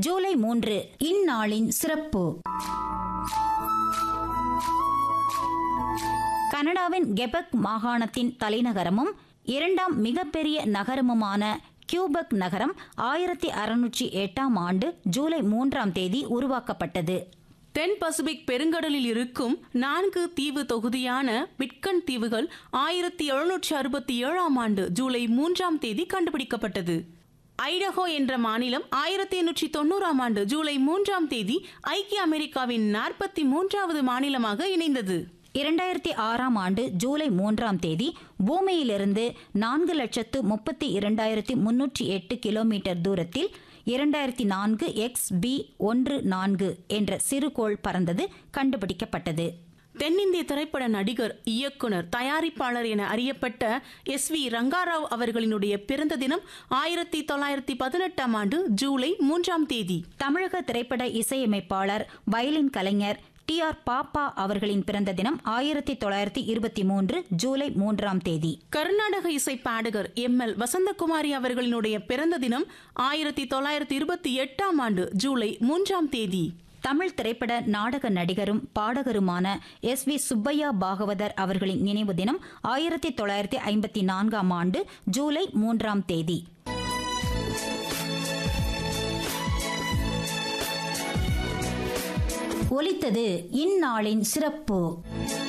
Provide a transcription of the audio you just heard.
ஜூலை மூன்று இந்நாளின் சிறப்பு கனடாவின் கெபக் மாகாணத்தின் தலைநகரமும் இரண்டாம் மிகப்பெரிய நகரமுமான கியூபக் நகரம் ஆயிரத்தி அறுநூற்றி எட்டாம் ஆண்டு ஜூலை மூன்றாம் தேதி உருவாக்கப்பட்டது தென் பசிபிக் பெருங்கடலில் இருக்கும் நான்கு தீவு தொகுதியான பிட்கன் தீவுகள் ஆயிரத்தி எழுநூற்றி அறுபத்தி ஏழாம் ஆண்டு ஜூலை மூன்றாம் தேதி கண்டுபிடிக்கப்பட்டது ஐடஹோ என்ற மாநிலம் ஆயிரத்தி எண்ணூற்றி தொண்ணூறாம் ஆண்டு ஜூலை மூன்றாம் தேதி ஐக்கிய அமெரிக்காவின் நாற்பத்தி மூன்றாவது மாநிலமாக இணைந்தது இரண்டாயிரத்தி ஆறாம் ஆண்டு ஜூலை மூன்றாம் தேதி பூமியிலிருந்து நான்கு லட்சத்து முப்பத்தி இரண்டாயிரத்தி முன்னூற்றி எட்டு கிலோமீட்டர் தூரத்தில் இரண்டாயிரத்தி நான்கு எக்ஸ் பி ஒன்று நான்கு என்ற சிறுகோள் பறந்தது கண்டுபிடிக்கப்பட்டது தென்னிந்திய திரைப்பட நடிகர் இயக்குனர் தயாரிப்பாளர் என அறியப்பட்ட எஸ் வி ரங்காராவ் அவர்களினுடைய பிறந்த தினம் ஆயிரத்தி தொள்ளாயிரத்தி பதினெட்டாம் ஆண்டு ஜூலை மூன்றாம் தேதி தமிழக திரைப்பட இசையமைப்பாளர் வயலின் கலைஞர் டி ஆர் பாப்பா அவர்களின் பிறந்த தினம் ஆயிரத்தி தொள்ளாயிரத்தி இருபத்தி மூன்று ஜூலை மூன்றாம் தேதி கர்நாடக இசை பாடகர் எம் எல் வசந்தகுமாரி அவர்களினுடைய பிறந்த தினம் ஆயிரத்தி தொள்ளாயிரத்தி இருபத்தி எட்டாம் ஆண்டு ஜூலை மூன்றாம் தேதி தமிழ் திரைப்பட நாடக நடிகரும் பாடகருமான எஸ் வி சுப்பையா பாகவதர் அவர்களின் நினைவு தினம் ஆயிரத்தி தொள்ளாயிரத்தி ஐம்பத்தி நான்காம் ஆண்டு ஜூலை மூன்றாம் தேதி ஒலித்தது இந்நாளின் சிறப்பு